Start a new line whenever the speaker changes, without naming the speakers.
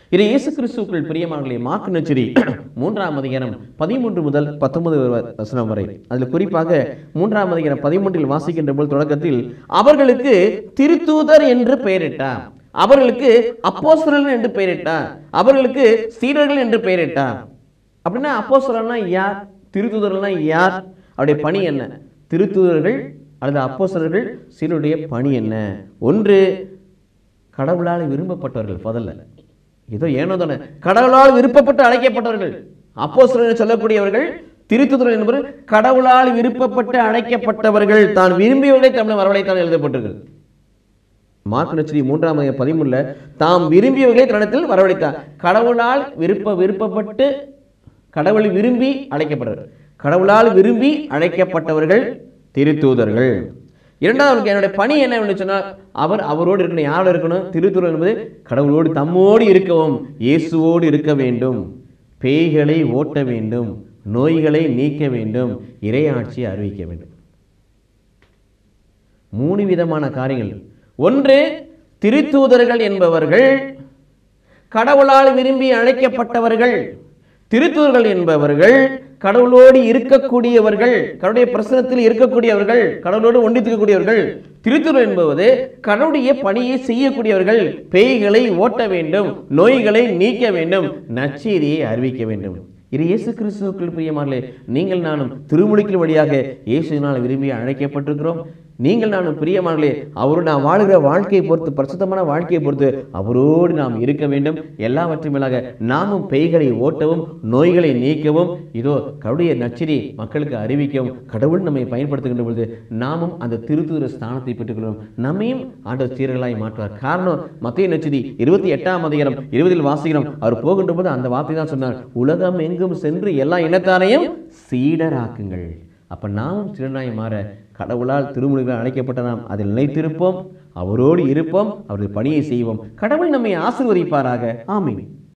இது இயேசு கிறிஸ்துக்குள் பிரியமானங்களே மார்க் நச்சரி மூன்றாம் அதிகாரம் பதிமூன்று முதல் பத்தொன்பது வசனம் வரை அதில் குறிப்பாக மூன்றாம் அதிகாரம் பதிமூன்றில் வாசிக்கின்ற போது தொடக்கத்தில் அவர்களுக்கு திருத்தூதர் என்று பெயரிட்டார் அவர்களுக்கு அப்போஸ்தலர்கள் என்று பெயரிட்டார் அவர்களுக்கு சீடர்கள் என்று பெயரிட்டார் அப்படின்னா அப்போஸ்தலர்னா யார் திருத்தூதர்கள்னா யார் அவருடைய பணி என்ன திருத்தூதர்கள் அல்லது அப்போஸ்தலர்கள் சீடருடைய பணி என்ன ஒன்று கடவுளால் விரும்பப்பட்டவர்கள் முதல்ல ஏதோ ஏனோ தானே கடவுளால் விருப்பப்பட்டு அழைக்கப்பட்டவர்கள் அப்போஸ்தலர் சொல்லக்கூடியவர்கள் திருத்துதல் என்பவர் கடவுளால் விருப்பப்பட்டு அழைக்கப்பட்டவர்கள் தான் விரும்பியவர்களை தமிழ் வரவழைத்தான் எழுதப்பட்டிருக்கிறது மார்க் நச்சரி மூன்றாம் அதிகாரம் பதிமூணுல தாம் விரும்பியவர்களை தன்னிடத்தில் வரவழைத்தார் கடவுளால் விருப்ப விருப்பப்பட்டு கடவுளை விரும்பி அழைக்கப்பட்டவர்கள் கடவுளால் விரும்பி அழைக்கப்பட்டவர்கள் திருத்தூதர்கள் இரண்டாவது என்னுடைய பணி என்ன சொன்னால் அவர் அவரோடு இருக்கணும் யாரோடு இருக்கணும் திருத்தூதர் என்பது கடவுளோடு தம்மோடு இருக்கவும் இயேசுவோடு இருக்க வேண்டும் பேய்களை ஓட்ட வேண்டும் நோய்களை நீக்க வேண்டும் இறையாட்சியை அறிவிக்க வேண்டும் மூணு விதமான காரியங்கள் ஒன்று திருத்தூதர்கள் என்பவர்கள் கடவுளால் விரும்பி அழைக்கப்பட்டவர்கள் திருத்தூதர்கள் என்பவர்கள் கடவுளோடு இருக்கக்கூடியவர்கள் கடவுளுடைய பிரசனத்தில் இருக்கக்கூடியவர்கள் கடவுளோடு ஒன்றித்திருக்கக்கூடியவர்கள் திருத்தூதர் என்பது கடவுளுடைய பணியை செய்யக்கூடியவர்கள் பேய்களை ஓட்ட வேண்டும் நோய்களை நீக்க வேண்டும் நச்செய்தியை அறிவிக்க வேண்டும் இது இயேசு கிறிஸ்துவுக்குள் பிரியமானே நீங்கள் நானும் திருமுடிக்கின் வழியாக இயேசுவினால் விரும்பி அழைக்கப்பட்டிருக்கிறோம் நீங்கள் நானும் பிரியமானே அவரோடு நாம் வாழுகிற வாழ்க்கையை பொறுத்து பரிசுத்தமான வாழ்க்கையை பொறுத்து அவரோடு நாம் இருக்க வேண்டும் எல்லாவற்றையும் மேலாக நாமும் பேய்களை ஓட்டவும் நோய்களை நீக்கவும் இதோ கடவுளுடைய நச்சிரி மக்களுக்கு அறிவிக்கவும் கடவுள் நம்மை பயன்படுத்துகின்ற பொழுது நாமும் அந்த திருத்தூர ஸ்தானத்தை பெற்றுக்கொள்வோம் நம்மையும் ஆண்டவர் சீரர்களாய் மாற்றுவார் காரணம் மத்திய நச்சிரி இருபத்தி எட்டாம் அதிகாரம் இருபதில் வாசிக்கிறோம் அவர் போகின்ற போது அந்த வார்த்தை தான் சொன்னார் உலகம் எங்கும் சென்று எல்லா இனத்தாரையும் சீடராக்குங்கள் அப்ப நாமும் சீடனாய் மாற கடவுளால் திருமுறைகள் அழைக்கப்பட்ட நாம் அதில் நிலைத்திருப்போம் அவரோடு இருப்போம் அவரது பணியை செய்வோம் கடவுள் நம்மை ஆசீர்வதிப்பாராக ஆமீன்